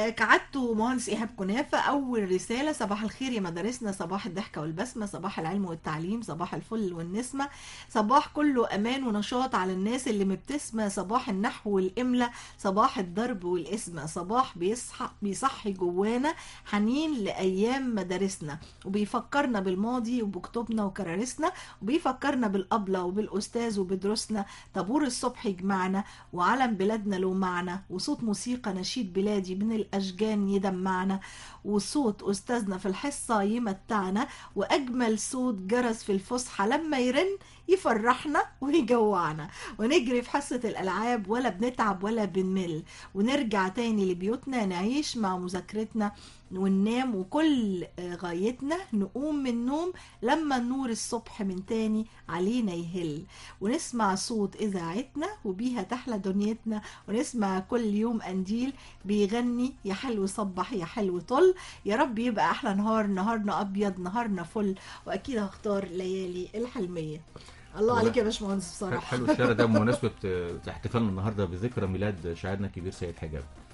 آه، كعدته مهندس ايهاب كنافه اول رساله صباح الخير يا مدارسنا صباح الضحكه والبسمه صباح العلم والتعليم صباح الفل والنسمه صباح كله امان ونشاط على الناس اللي مبتسمه صباح النحو والاملاء صباح الضرب والاسم صباح بيصحى بيصحي جوانا حنين لايام مدارسنا وبيفكرنا بالماضي وبكتبنا وكرارسنا وبيفكرنا بالابله وبالاستاذ وبدروسنا طابور الصبح يجمعنا وعلم بلادنا له معنى وصوت موسيقى نشيد بلادي من الاشجان يدمعنا وصوت استاذنا في الحصه يمتعنا واجمل صوت جرس في الفسحه لما يرن يفرحنا ويجوعنا ونجري في حصة الألعاب ولا بنتعب ولا بنمل ونرجع تاني لبيوتنا نعيش مع مذاكرتنا وننام وكل آه، غايتنا نقوم من النوم لما النور الصبح من تاني علينا يهل ونسمع صوت إذاعتنا وبيها تحلى دنيتنا ونسمع كل يوم قنديل بيغني يا حلو صبح يا حلو طل يا رب يبقى أحلى نهار نهارنا أبيض نهارنا فل وأكيد هختار ليالي الحلمية الله عليك يا باشمهندس بصراحة حلو الشعر ده بمناسبه آه، احتفالنا النهارده بذكرى ميلاد شاعرنا الكبير سيد حجاب